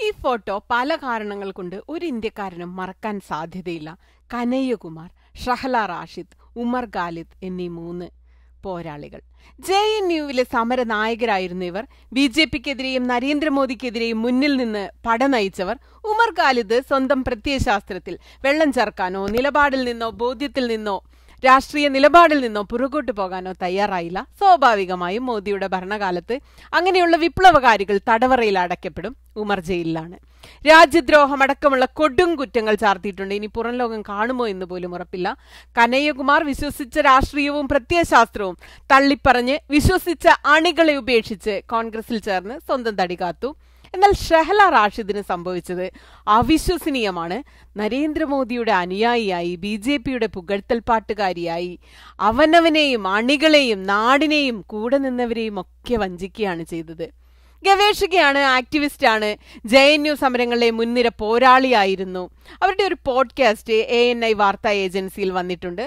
ഈ ഫോട്ടോ പല കാരണങ്ങൾ കൊണ്ട് ഒരു ഇന്ത്യക്കാരനും മറക്കാൻ സാധ്യതയില്ല കനയ്യകുമാർ ഷഹല റാഷിദ് ഉമർ ഖാലിദ് എന്നീ മൂന്ന് പോരാളികൾ ജെ എൻ യുവിലെ സമര നായകരായിരുന്നു ഇവർ ബി ജെ പിക്കെതിരെയും നരേന്ദ്രമോദിക്കെതിരെയും മുന്നിൽ നിന്ന് പട നയിച്ചവർ ഉമർ ഖാലിദ് സ്വന്തം പ്രത്യയശാസ്ത്രത്തിൽ വെള്ളം ചേർക്കാനോ നിലപാടിൽ നിന്നോ ബോധ്യത്തിൽ നിന്നോ രാഷ്ട്രീയ നിലപാടിൽ നിന്നോ പുറകോട്ട് പോകാനോ തയ്യാറായില്ല സ്വാഭാവികമായും മോദിയുടെ ഭരണകാലത്ത് അങ്ങനെയുള്ള വിപ്ലവകാരികൾ തടവറയിൽ അടയ്ക്കപ്പെടും ഉമർ ജയിലിലാണ് രാജ്യദ്രോഹമടക്കമുള്ള കൊടും കുറ്റങ്ങൾ ചാർത്തിയിട്ടുണ്ട് ഇനി പുറം ലോകം കാണുമോ എന്ന് പോലും ഉറപ്പില്ല കനയ്യകുമാർ വിശ്വസിച്ച രാഷ്ട്രീയവും പ്രത്യയശാസ്ത്രവും തള്ളിപ്പറഞ്ഞ് വിശ്വസിച്ച അണികളെ ഉപേക്ഷിച്ച് കോൺഗ്രസിൽ ചേർന്ന് സ്വന്തം തടി കാത്തു എന്നാൽ ഷെഹല റാഷിദിന് സംഭവിച്ചത് അവിശ്വസനീയമാണ് നരേന്ദ്രമോദിയുടെ അനുയായിയായി ബി ജെ പിയുടെ പുകഴ്ത്തൽ പാട്ടുകാരിയായി അവനവനെയും അണികളെയും നാടിനെയും കൂടെ നിന്നവരെയും ഒക്കെ വഞ്ചിക്കുകയാണ് ചെയ്തത് ഗവേഷകയാണ് ആക്ടിവിസ്റ്റാണ് ജെ എൻ യു സമരങ്ങളിലെ മുൻനിര പോരാളിയായിരുന്നു അവരുടെ ഒരു പോഡ്കാസ്റ്റ് എ എൻ ഐ വാർത്താ ഏജൻസിയിൽ വന്നിട്ടുണ്ട്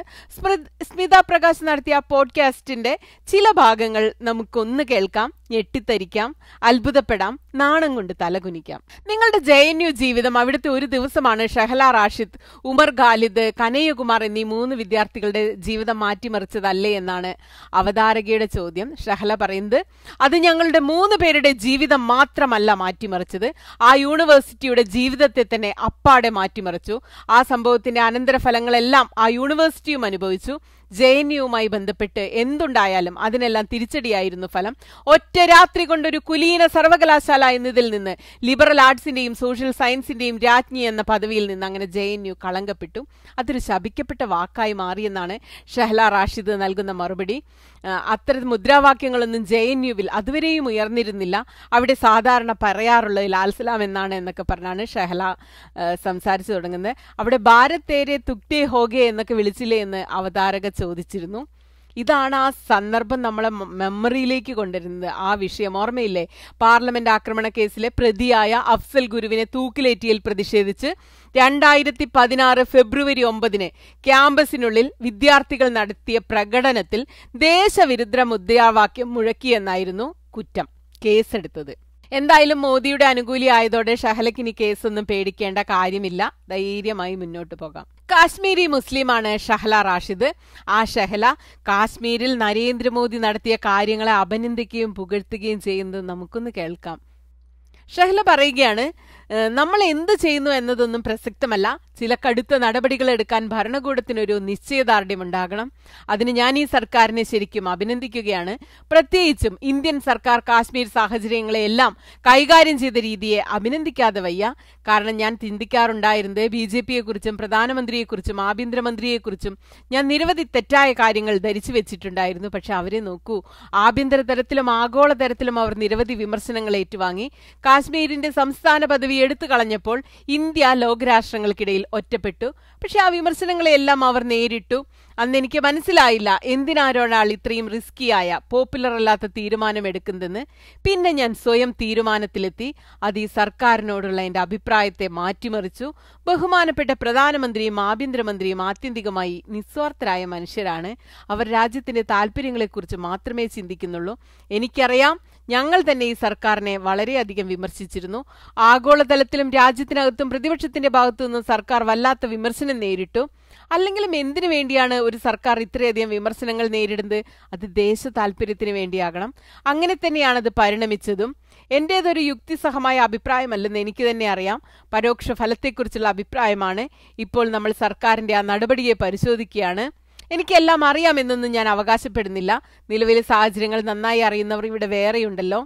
സ്മിത പ്രകാശ് നടത്തിയ പോഡ്കാസ്റ്റിന്റെ ചില ഭാഗങ്ങൾ നമുക്കൊന്ന് കേൾക്കാം ഞെട്ടിത്തരിക്കാം അത്ഭുതപ്പെടാം നാണം കൊണ്ട് തലകുനിക്കാം നിങ്ങളുടെ ജെ എൻ യു ജീവിതം അവിടുത്തെ ഒരു ദിവസമാണ് ഷഹല റാഷിദ് ഉമർ ഖാലിദ് കനയ്യകുമാർ എന്നീ മൂന്ന് വിദ്യാർത്ഥികളുടെ ജീവിതം മാറ്റിമറിച്ചതല്ലേ എന്നാണ് അവതാരകയുടെ ചോദ്യം ഷഹല പറയുന്നത് അത് ഞങ്ങളുടെ മൂന്ന് പേരുടെ ജീവിതം മാത്രമല്ല മാറ്റിമറിച്ചത് ആ യൂണിവേഴ്സിറ്റിയുടെ ജീവിതത്തെ തന്നെ അപ്പാടെ മാറ്റിമറിച്ചു ആ സംഭവത്തിന്റെ അനന്തരഫലങ്ങളെല്ലാം ആ യൂണിവേഴ്സിറ്റിയും അനുഭവിച്ചു ജെ എൻ യുവുമായി ബന്ധപ്പെട്ട് എന്തുണ്ടായാലും അതിനെല്ലാം തിരിച്ചടിയായിരുന്നു ഫലം ഒറ്റ രാത്രി കൊണ്ടൊരു കുലീന സർവകലാശാല എന്നതിൽ നിന്ന് ലിബറൽ ആർട്സിന്റെയും സോഷ്യൽ സയൻസിന്റെയും രാജ്ഞി എന്ന പദവിയിൽ നിന്ന് അങ്ങനെ ജെ എൻ യു കളങ്കപ്പെട്ടു അതൊരു ശപിക്കപ്പെട്ട വാക്കായി മാറിയെന്നാണ് ഷഹല റാഷിദ് നൽകുന്ന മറുപടി അത്തരം മുദ്രാവാക്യങ്ങളൊന്നും ജെ എൻ യുവിൽ അതുവരെയും ഉയർന്നിരുന്നില്ല അവിടെ സാധാരണ പറയാറുള്ളത് ലാൽസലാം എന്നാണ് എന്നൊക്കെ പറഞ്ഞാണ് ഷഹല സംസാരിച്ചു തുടങ്ങുന്നത് അവിടെ ഭാരത് തേരെ തുക്ടേ ഹോഗെ എന്നൊക്കെ വിളിച്ചില്ലേ എന്ന് അവതാരക ചോദിച്ചിരുന്നു ഇതാണ് ആ സന്ദർഭം നമ്മളെ മെമ്മറിയിലേക്ക് കൊണ്ടുവരുന്നത് ആ വിഷയം ഓർമ്മയില്ലേ പാർലമെന്റ് ആക്രമണ കേസിലെ പ്രതിയായ അഫ്സൽ ഗുരുവിനെ തൂക്കിലേറ്റിയിൽ പ്രതിഷേധിച്ച് രണ്ടായിരത്തി പതിനാറ് ഫെബ്രുവരി ഒമ്പതിന് ക്യാമ്പസിനുള്ളിൽ വിദ്യാർത്ഥികൾ നടത്തിയ പ്രകടനത്തിൽ ദേശവിരുദ്ധ മുദ്രാവാക്യം മുഴക്കിയെന്നായിരുന്നു കുറ്റം കേസെടുത്തത് എന്തായാലും മോദിയുടെ അനുകൂലി ആയതോടെ ഷഹലക്ക് ഇനി കേസൊന്നും പേടിക്കേണ്ട കാര്യമില്ല ധൈര്യമായി മുന്നോട്ട് പോകാം കാശ്മീരി മുസ്ലിമാണ് ഷഹല റാഷിദ് ആ ഷഹല കാശ്മീരിൽ നരേന്ദ്രമോദി നടത്തിയ കാര്യങ്ങളെ അഭിനന്ദിക്കുകയും പുകഴ്ത്തുകയും ചെയ്യുന്നത് നമുക്കൊന്ന് കേൾക്കാം ഷഹല പറയുകയാണ് നമ്മൾ എന്ത് ചെയ്യുന്നു എന്നതൊന്നും പ്രസക്തമല്ല ചില കടുത്ത നടപടികൾ എടുക്കാൻ ഭരണകൂടത്തിനൊരു നിശ്ചയദാർഢ്യം ഉണ്ടാകണം അതിന് ഞാൻ ഈ സർക്കാരിനെ ശരിക്കും അഭിനന്ദിക്കുകയാണ് പ്രത്യേകിച്ചും ഇന്ത്യൻ സർക്കാർ കാശ്മീർ സാഹചര്യങ്ങളെയെല്ലാം കൈകാര്യം ചെയ്ത രീതിയെ അഭിനന്ദിക്കാതെ വയ്യ കാരണം ഞാൻ ചിന്തിക്കാറുണ്ടായിരുന്നത് ബി ജെ പിയെക്കുറിച്ചും പ്രധാനമന്ത്രിയെക്കുറിച്ചും ആഭ്യന്തരമന്ത്രിയെക്കുറിച്ചും ഞാൻ നിരവധി തെറ്റായ കാര്യങ്ങൾ ധരിച്ചു വെച്ചിട്ടുണ്ടായിരുന്നു പക്ഷെ അവരെ നോക്കൂ ആഭ്യന്തര തലത്തിലും ആഗോള തലത്തിലും അവർ നിരവധി വിമർശനങ്ങൾ ഏറ്റുവാങ്ങി കാശ്മീരിന്റെ സംസ്ഥാന പദവി എടുത്തു കളഞ്ഞപ്പോൾ ഇന്ത്യ ലോകരാഷ്ട്രങ്ങൾക്കിടയിൽ ഒറ്റപ്പെട്ടു പക്ഷെ ആ വിമർശനങ്ങളെല്ലാം അവർ നേരിട്ടു അന്ന് എനിക്ക് മനസ്സിലായില്ല എന്തിനാരൊരാൾ ഇത്രയും റിസ്കിയായ പോപ്പുലർ അല്ലാത്ത തീരുമാനം എടുക്കുന്നതെന്ന് പിന്നെ ഞാൻ സ്വയം തീരുമാനത്തിലെത്തി അത് ഈ സർക്കാരിനോടുള്ള എന്റെ അഭിപ്രായത്തെ മാറ്റിമറിച്ചു ബഹുമാനപ്പെട്ട പ്രധാനമന്ത്രിയും ആഭ്യന്തരമന്ത്രിയും ആത്യന്തികമായി നിസ്വാർത്ഥരായ മനുഷ്യരാണ് അവർ രാജ്യത്തിന്റെ താല്പര്യങ്ങളെക്കുറിച്ച് മാത്രമേ ചിന്തിക്കുന്നുള്ളൂ എനിക്കറിയാം ഞങ്ങൾ തന്നെ ഈ സർക്കാരിനെ വളരെയധികം വിമർശിച്ചിരുന്നു ആഗോളതലത്തിലും രാജ്യത്തിനകത്തും പ്രതിപക്ഷത്തിന്റെ ഭാഗത്തു നിന്നും സർക്കാർ വല്ലാത്ത വിമർശനം നേരിട്ടു അല്ലെങ്കിലും എന്തിനു വേണ്ടിയാണ് ഒരു സർക്കാർ ഇത്രയധികം വിമർശനങ്ങൾ നേരിടുന്നത് അത് ദേശ താല്പര്യത്തിന് വേണ്ടിയാകണം അങ്ങനെ തന്നെയാണ് അത് പരിണമിച്ചതും എന്റേതൊരു യുക്തിസഹമായ അഭിപ്രായമല്ലെന്ന് എനിക്ക് തന്നെ അറിയാം പരോക്ഷ ഫലത്തെക്കുറിച്ചുള്ള അഭിപ്രായമാണ് ഇപ്പോൾ നമ്മൾ സർക്കാരിന്റെ ആ നടപടിയെ പരിശോധിക്കുകയാണ് എനിക്കെല്ലാം അറിയാമെന്നൊന്നും ഞാൻ അവകാശപ്പെടുന്നില്ല നിലവിലെ സാഹചര്യങ്ങൾ നന്നായി അറിയുന്നവർ ഇവിടെ വേറെയുണ്ടല്ലോ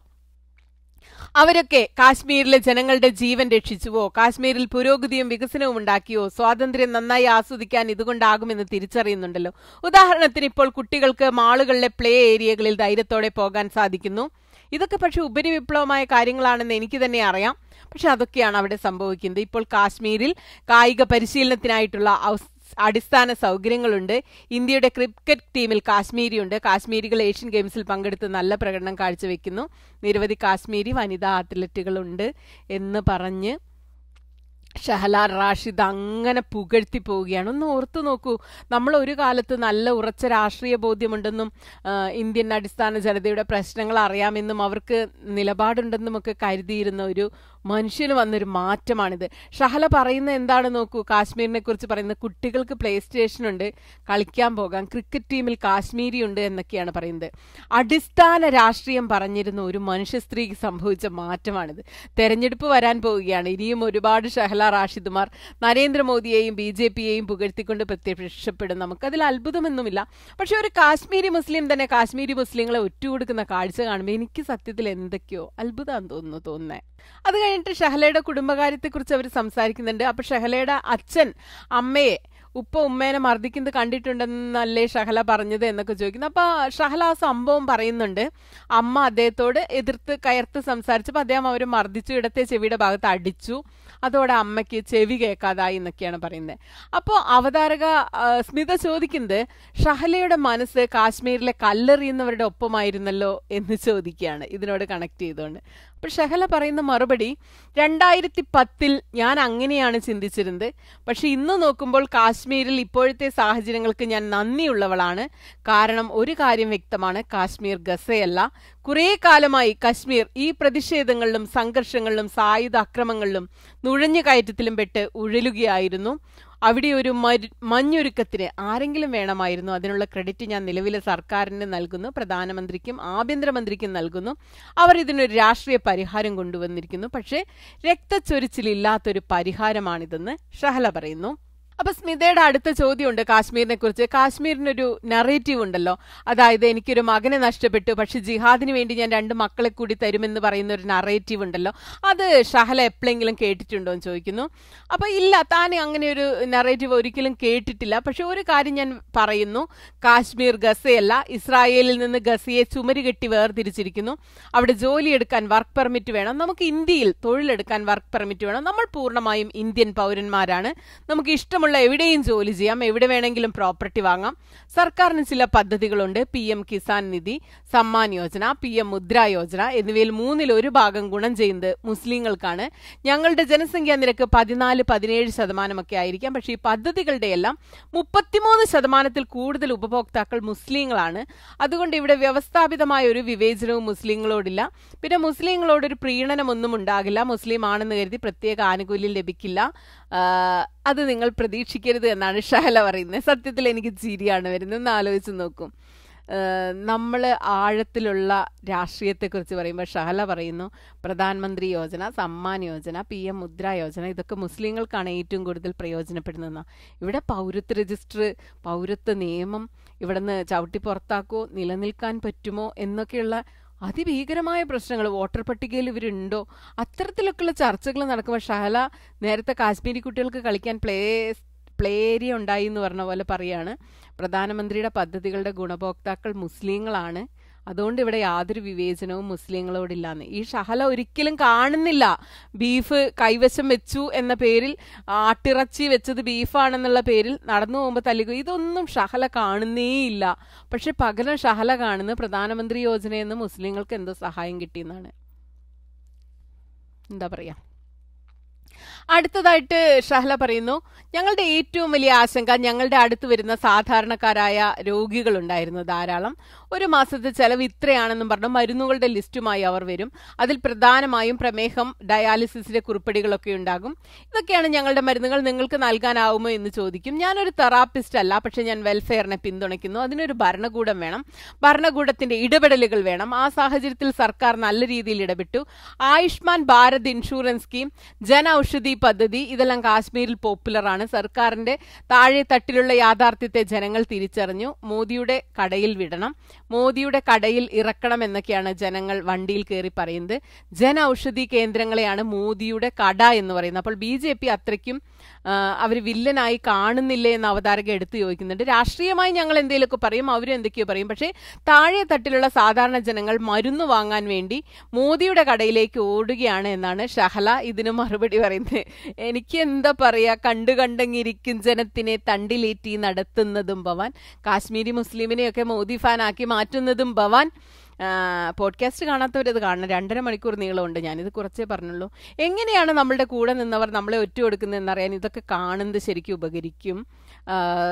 അവരൊക്കെ കാശ്മീരിലെ ജനങ്ങളുടെ ജീവൻ രക്ഷിച്ചുവോ കാശ്മീരിൽ പുരോഗതിയും വികസനവും ഉണ്ടാക്കിയോ സ്വാതന്ത്ര്യം നന്നായി ആസ്വദിക്കാൻ ഇതുകൊണ്ടാകുമെന്ന് തിരിച്ചറിയുന്നുണ്ടല്ലോ ഉദാഹരണത്തിന് ഇപ്പോൾ കുട്ടികൾക്ക് മാളുകളിലെ പ്ലേ ഏരിയകളിൽ ധൈര്യത്തോടെ പോകാൻ സാധിക്കുന്നു ഇതൊക്കെ പക്ഷെ ഉപരിവിപ്ലവമായ കാര്യങ്ങളാണെന്ന് എനിക്ക് തന്നെ അറിയാം പക്ഷെ അതൊക്കെയാണ് അവിടെ സംഭവിക്കുന്നത് ഇപ്പോൾ കാശ്മീരിൽ കായിക പരിശീലനത്തിനായിട്ടുള്ള അടിസ്ഥാന സൗകര്യങ്ങളുണ്ട് ഇന്ത്യയുടെ ക്രിക്കറ്റ് ടീമിൽ കാശ്മീരിയുണ്ട് കാശ്മീരികൾ ഏഷ്യൻ ഗെയിംസിൽ പങ്കെടുത്ത് നല്ല പ്രകടനം കാഴ്ചവെക്കുന്നു നിരവധി കാശ്മീരി വനിതാ അത്ലറ്റുകളുണ്ട് എന്ന് പറഞ്ഞ് ഷഹലാർ റാഷിദ് അങ്ങനെ പുകഴ്ത്തി പോവുകയാണ് ഒന്ന് ഓർത്തു നോക്കൂ നമ്മൾ ഒരു കാലത്ത് നല്ല ഉറച്ച രാഷ്ട്രീയ ബോധ്യമുണ്ടെന്നും ആ, ഇന്ത്യൻ അടിസ്ഥാന ജനതയുടെ പ്രശ്നങ്ങൾ അറിയാമെന്നും അവർക്ക് നിലപാടുണ്ടെന്നും ഒക്കെ കരുതിയിരുന്ന ഒരു മനുഷ്യന് വന്നൊരു മാറ്റമാണിത് ഷഹല പറയുന്ന എന്താണ് നോക്കൂ കാശ്മീരിനെ കുറിച്ച് പറയുന്നത് കുട്ടികൾക്ക് പ്ലേ സ്റ്റേഷൻ ഉണ്ട് കളിക്കാൻ പോകാം ക്രിക്കറ്റ് ടീമിൽ കാശ്മീരി ഉണ്ട് എന്നൊക്കെയാണ് പറയുന്നത് അടിസ്ഥാന രാഷ്ട്രീയം പറഞ്ഞിരുന്ന ഒരു മനുഷ്യ സ്ത്രീക്ക് സംഭവിച്ച മാറ്റമാണിത് തെരഞ്ഞെടുപ്പ് വരാൻ പോവുകയാണ് ഇനിയും ഒരുപാട് ഷഹല റാഷിദുമാർ നരേന്ദ്രമോദിയെയും ബി ജെ പിയെയും പുകഴ്ത്തിക്കൊണ്ട് പ്രത്യക്ഷപ്പെടും നമുക്കതിൽ അത്ഭുതമൊന്നുമില്ല പക്ഷെ ഒരു കാശ്മീരി മുസ്ലിം തന്നെ കാശ്മീരി മുസ്ലിങ്ങളെ ഒറ്റുകൊടുക്കുന്ന കാഴ്ച കാണുമ്പോൾ എനിക്ക് സത്യത്തിൽ എന്തൊക്കെയോ അത്ഭുതമാണെന്ന് തോന്നുന്നു തോന്നുന്നേ അത് കഴിഞ്ഞിട്ട് ഷഹലയുടെ കുടുംബകാര്യത്തെക്കുറിച്ച് അവർ സംസാരിക്കുന്നുണ്ട് അപ്പൊ ഷഹലയുടെ അച്ഛൻ അമ്മയെ ഉപ്പ ഉമ്മേനെ മർദ്ദിക്കുന്നത് കണ്ടിട്ടുണ്ടെന്നല്ലേ ഷഹല പറഞ്ഞത് എന്നൊക്കെ ചോദിക്കുന്നു അപ്പൊ ഷഹല ആ സംഭവം പറയുന്നുണ്ട് അമ്മ അദ്ദേഹത്തോട് എതിർത്ത് കയർത്ത് സംസാരിച്ചപ്പോൾ അദ്ദേഹം അവർ മർദ്ദിച്ചു ഇടത്തെ ചെവിയുടെ ഭാഗത്ത് അടിച്ചു അതോടെ അമ്മയ്ക്ക് ചെവി കേൾക്കാതായി എന്നൊക്കെയാണ് പറയുന്നത് അപ്പോൾ അവതാരക ആ, സ്മിത ചോദിക്കുന്നത് ഷഹലയുടെ മനസ്സ് കാശ്മീരിലെ കല്ലെറിയുന്നവരുടെ ഒപ്പമായിരുന്നല്ലോ എന്ന് ചോദിക്കുകയാണ് ഇതിനോട് കണക്ട് ചെയ്തുകൊണ്ട് അപ്പോൾ ഷഹല പറയുന്ന മറുപടി രണ്ടായിരത്തി പത്തിൽ ഞാൻ അങ്ങനെയാണ് ചിന്തിച്ചിരുന്നത് പക്ഷെ ഇന്ന് നോക്കുമ്പോൾ കാശ്മീരിൽ ഇപ്പോഴത്തെ സാഹചര്യങ്ങൾക്ക് ഞാൻ നന്ദിയുള്ളവളാണ് കാരണം ഒരു കാര്യം വ്യക്തമാണ് കാശ്മീർ ഗസയല്ല കുറേ കാലമായി കശ്മീർ ഈ പ്രതിഷേധങ്ങളിലും സംഘർഷങ്ങളിലും സായുധ അക്രമങ്ങളിലും നുഴഞ്ഞുകയറ്റത്തിലും പെട്ട് ഉഴലുകയായിരുന്നു അവിടെ ഒരു മരു- മഞ്ഞൊരുക്കത്തിന് ആരെങ്കിലും വേണമായിരുന്നു അതിനുള്ള ക്രെഡിറ്റ് ഞാൻ നിലവിലെ സർക്കാരിന് നൽകുന്നു പ്രധാനമന്ത്രിക്കും ആഭ്യന്തരമന്ത്രിക്കും നൽകുന്നു അവർ ഇതിനൊരു രാഷ്ട്രീയ പരിഹാരം കൊണ്ടുവന്നിരിക്കുന്നു പക്ഷേ രക്തച്ചൊരിച്ചിലില്ലാത്തൊരു പരിഹാരമാണിതെന്ന് ഷഹല പറയുന്നു അപ്പൊ സ്മിതയുടെ അടുത്ത ചോദ്യമുണ്ട് കാശ്മീരിനെ കുറിച്ച് കാശ്മീരിനൊരു നറേറ്റീവ് ഉണ്ടല്ലോ അതായത് എനിക്കൊരു മകനെ നഷ്ടപ്പെട്ടു പക്ഷെ ജിഹാദിന് വേണ്ടി ഞാൻ രണ്ട് മക്കളെ കൂടി തരുമെന്ന് പറയുന്ന ഒരു നറേറ്റീവ് ഉണ്ടല്ലോ അത് ഷഹല എപ്പോഴെങ്കിലും കേട്ടിട്ടുണ്ടോ എന്ന് ചോദിക്കുന്നു അപ്പൊ ഇല്ല താൻ അങ്ങനെ ഒരു നറേറ്റീവ് ഒരിക്കലും കേട്ടിട്ടില്ല പക്ഷെ ഒരു കാര്യം ഞാൻ പറയുന്നു കാശ്മീർ ഗസയല്ല ഇസ്രായേലിൽ നിന്ന് ഗസയെ ചുമരുകെട്ടി വേർതിരിച്ചിരിക്കുന്നു അവിടെ ജോലിയെടുക്കാൻ വർക്ക് പെർമിറ്റ് വേണം നമുക്ക് ഇന്ത്യയിൽ തൊഴിലെടുക്കാൻ വർക്ക് പെർമിറ്റ് വേണം നമ്മൾ പൂർണ്ണമായും ഇന്ത്യൻ പൗരന്മാരാണ് നമുക്ക് ഇഷ്ടമുള്ള എവിടെയും ജോലി ചെയ്യാം എവിടെ വേണമെങ്കിലും പ്രോപ്പർട്ടി വാങ്ങാം സർക്കാരിന് ചില പദ്ധതികളുണ്ട് P M Kisan Nidhi Samman Yojana P M Mudra Yojana എന്നിവയിൽ മൂന്നിൽ ഒരു ഭാഗം ഗുണം ചെയ്യുന്നത് മുസ്ലിങ്ങൾക്കാണ് ഞങ്ങളുടെ ജനസംഖ്യാ നിരക്ക് പതിനാല് പതിനേഴ് ശതമാനമൊക്കെ ആയിരിക്കാം പക്ഷേ ഈ പദ്ധതികളുടെ എല്ലാം മുപ്പത്തിമൂന്ന് ശതമാനത്തിൽ കൂടുതൽ ഉപഭോക്താക്കൾ മുസ്ലിങ്ങളാണ് അതുകൊണ്ട് ഇവിടെ വ്യവസ്ഥാപിതമായ ഒരു വിവേചനവും മുസ്ലിങ്ങളോടില്ല പിന്നെ മുസ്ലിങ്ങളോടൊരു പ്രീണനമൊന്നും ഉണ്ടാകില്ല മുസ്ലിം ആണെന്ന് കരുതി പ്രത്യേക ആനുകൂല്യം ലഭിക്കില്ല ആ, അത് നിങ്ങൾ പ്രതീക്ഷിക്കരുത് എന്നാണ് ഷഹല പറയുന്നത് സത്യത്തിൽ എനിക്ക് ചിരിയാണ് വരുന്നത് ഒന്ന് ആലോചിച്ച് നോക്കും നമ്മൾ ആഴത്തിലുള്ള രാഷ്ട്രീയത്തെക്കുറിച്ച് പറയുമ്പോൾ ഷഹല പറയുന്നു പ്രധാനമന്ത്രി യോജന സമ്മാൻ യോജന പി എം മുദ്ര യോജന ഇതൊക്കെ മുസ്ലിങ്ങൾക്കാണ് ഏറ്റവും കൂടുതൽ പ്രയോജനപ്പെടുന്നതെന്ന് ഇവിടെ പൗരത്വ രജിസ്റ്റർ പൗരത്വ നിയമം ഇവിടുന്ന് ചവിട്ടി പുറത്താക്കോ നിലനിൽക്കാൻ പറ്റുമോ എന്നൊക്കെയുള്ള അതിഭീകരമായ പ്രശ്നങ്ങൾ വോട്ടർ പട്ടികയിൽ ഇവരുണ്ടോ അത്തരത്തിലൊക്കെയുള്ള ചർച്ചകൾ നടക്കുമ്പോൾ ഷഹല നേരത്തെ കാശ്മീരി കുട്ടികൾക്ക് കളിക്കാൻ പ്ലേ പ്ലേ ഏരിയ ഉണ്ടായി എന്ന് പറഞ്ഞ പോലെ പറയാണ് പ്രധാനമന്ത്രിയുടെ പദ്ധതികളുടെ ഗുണഭോക്താക്കൾ മുസ്ലിങ്ങളാണ് അതുകൊണ്ട് ഇവിടെ യാതൊരു വിവേചനവും മുസ്ലിങ്ങളോടില്ലാന്ന് ഈ ഷഹല ഒരിക്കലും കാണുന്നില്ല ബീഫ് കൈവശം വെച്ചു എന്ന പേരിൽ ആട്ടിറച്ചി വെച്ചത് ബീഫാണെന്നുള്ള പേരിൽ നടന്നു പോകുമ്പോൾ തല്ലുക ഇതൊന്നും ഷഹല കാണുന്നേയില്ല പക്ഷെ പകരം ഷഹല കാണുന്ന പ്രധാനമന്ത്രി യോജനയെന്ന് മുസ്ലിങ്ങൾക്ക് എന്തോ സഹായം കിട്ടിയെന്നാണ് എന്താ പറയാ അടുത്തതായിട്ട് ഷഹല പറയുന്നു ഞങ്ങളുടെ ഏറ്റവും വലിയ ആശങ്ക ഞങ്ങളുടെ അടുത്ത് വരുന്ന സാധാരണക്കാരായ രോഗികളുണ്ടായിരുന്നു ധാരാളം ഒരു മാസത്തെ ചെലവ് ഇത്രയാണെന്നും പറഞ്ഞു മരുന്നുകളുടെ ലിസ്റ്റുമായി അവർ വരും അതിൽ പ്രധാനമായും പ്രമേഹം ഡയാലിസിസിന്റെ കുറിപ്പടികളൊക്കെ ഉണ്ടാകും ഇതൊക്കെയാണ് ഞങ്ങളുടെ മരുന്നുകൾ നിങ്ങൾക്ക് നൽകാനാവുമോ എന്ന് ചോദിക്കും ഞാനൊരു തെറാപ്പിസ്റ്റ് അല്ല പക്ഷെ ഞാൻ വെൽഫെയറിനെ പിന്തുണയ്ക്കുന്നു അതിനൊരു ഭരണകൂടം വേണം ഭരണകൂടത്തിന്റെ ഇടപെടലുകൾ വേണം ആ സാഹചര്യത്തിൽ സർക്കാർ നല്ല രീതിയിൽ ഇടപെട്ടു ആയുഷ്മാൻ ഭാരത് ഇൻഷുറൻസ് സ്കീം ജന ഔഷധി പദ്ധതി ഇതെല്ലാം കാശ്മീരിൽ പോപ്പുലറാണ് സർക്കാരിന്റെ താഴെ തട്ടിലുള്ള യാഥാർത്ഥ്യത്തെ ജനങ്ങൾ തിരിച്ചറിഞ്ഞു മോദിയുടെ കടയിൽ വിടണം മോദിയുടെ കടയിൽ ഇറക്കണം എന്നൊക്കെയാണ് ജനങ്ങൾ വണ്ടിയിൽ കയറി പറയുന്നത് ജന ഔഷധി കേന്ദ്രങ്ങളെയാണ് മോദിയുടെ കട എന്ന് പറയുന്നത് അപ്പോൾ ബി ജെ പി അത്രയ്ക്കും അവർ വില്ലനായി കാണുന്നില്ലേ എന്ന് അവതാരക എടുത്തു ചോദിക്കുന്നുണ്ട് രാഷ്ട്രീയമായി ഞങ്ങൾ എന്തെങ്കിലുമൊക്കെ പറയും അവരും എന്തൊക്കെയോ പറയും പക്ഷേ താഴെ തട്ടിലുള്ള സാധാരണ ജനങ്ങൾ മരുന്ന് വാങ്ങാൻ വേണ്ടി മോദിയുടെ കടയിലേക്ക് ഓടുകയാണ് എന്നാണ് ഷഹല ഇതിന് മറുപടി പറയുന്നത് എനിക്ക് എന്താ പറയാ കണ്ടു കണ്ടങ്ങിരിക്കും ജനത്തിനെ തണ്ടിലേറ്റി നടത്തുന്നതും ഭവാൻ കാശ്മീരി മുസ്ലിമിനെയൊക്കെ മോദി ഫാൻ ആക്കി മാറ്റുന്നതും ഭവാൻ പോഡ്കാസ്റ്റ് കാണാത്തവരത് കാണണം രണ്ടര മണിക്കൂർ നീളമുണ്ട് ഞാനിത് കുറച്ചേ പറഞ്ഞുള്ളൂ എങ്ങനെയാണ് നമ്മളുടെ കൂടെ നിന്നവർ നമ്മളെ ഒറ്റ കൊടുക്കുന്നതെന്നറിയാൻ ഇതൊക്കെ കാണുന്നത് ശരിക്കും ഉപകരിക്കും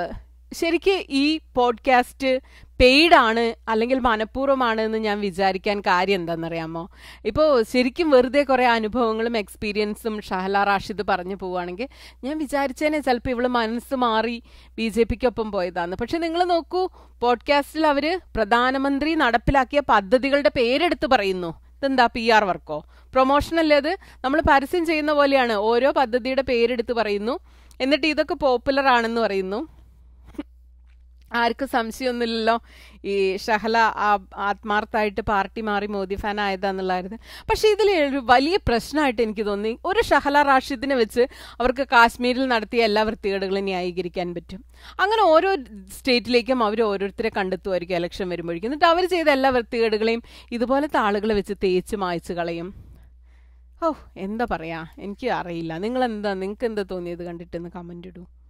ശരിക്ക് ഈ പോഡ്കാസ്റ്റ് പെയ്ഡാണ് അല്ലെങ്കിൽ മനഃപൂർവ്വമാണ് എന്ന് ഞാൻ വിചാരിക്കാൻ കാര്യം എന്താണെന്നറിയാമോ ഇപ്പോൾ ശരിക്കും വെറുതെ കുറേ അനുഭവങ്ങളും എക്സ്പീരിയൻസും ഷഹല റാഷിദ് പറഞ്ഞു പോവുകയാണെങ്കിൽ ഞാൻ വിചാരിച്ചേനെ ചിലപ്പോൾ ഇവള് മനസ്സ് മാറി ബി ജെ പിക്കൊപ്പം പോയതാന്ന് പക്ഷെ നിങ്ങൾ നോക്കൂ പോഡ്കാസ്റ്റിൽ അവർ പ്രധാനമന്ത്രി നടപ്പിലാക്കിയ പദ്ധതികളുടെ പേരെടുത്ത് പറയുന്നു ഇതെന്താ പി ആർ വർക്കോ പ്രൊമോഷൻ അല്ലേ അത് നമ്മൾ പരസ്യം ചെയ്യുന്ന പോലെയാണ് ഓരോ പദ്ധതിയുടെ പേരെടുത്ത് പറയുന്നു എന്നിട്ട് ഇതൊക്കെ പോപ്പുലർ ആണെന്ന് പറയുന്നു ആർക്കും സംശയമൊന്നുമില്ലല്ലോ ഈ ഷഹല ആത്മാർത്ഥമായിട്ട് പാർട്ടി മാറി മോദി ഫാൻ ആയതാന്നുള്ളായിരുന്നു പക്ഷേ ഇതിൽ ഒരു വലിയ പ്രശ്നമായിട്ട് എനിക്ക് തോന്നി ഒരു ഷഹല റാഷിദിനെ വെച്ച് അവർക്ക് കാശ്മീരിൽ നടത്തിയ എല്ലാ വൃത്തികേടുകളും ന്യായീകരിക്കാൻ പറ്റും അങ്ങനെ ഓരോ സ്റ്റേറ്റിലേക്കും അവർ ഓരോരുത്തരെ കണ്ടെത്തുമായിരിക്കും ഇലക്ഷൻ വരുമ്പോഴേക്കും എന്നിട്ട് അവർ ചെയ്ത എല്ലാ വൃത്തികേടുകളെയും ഇതുപോലത്തെ ആളുകളെ വെച്ച് തേച്ച് മായ്ച്ച് കളയും ഓ എന്താ പറയാ എനിക്ക് അറിയില്ല നിങ്ങൾ എന്താ നിങ്ങൾക്ക് എന്താ തോന്നിയത് കണ്ടിട്ടെന്ന് കമന്റ് ഇടൂ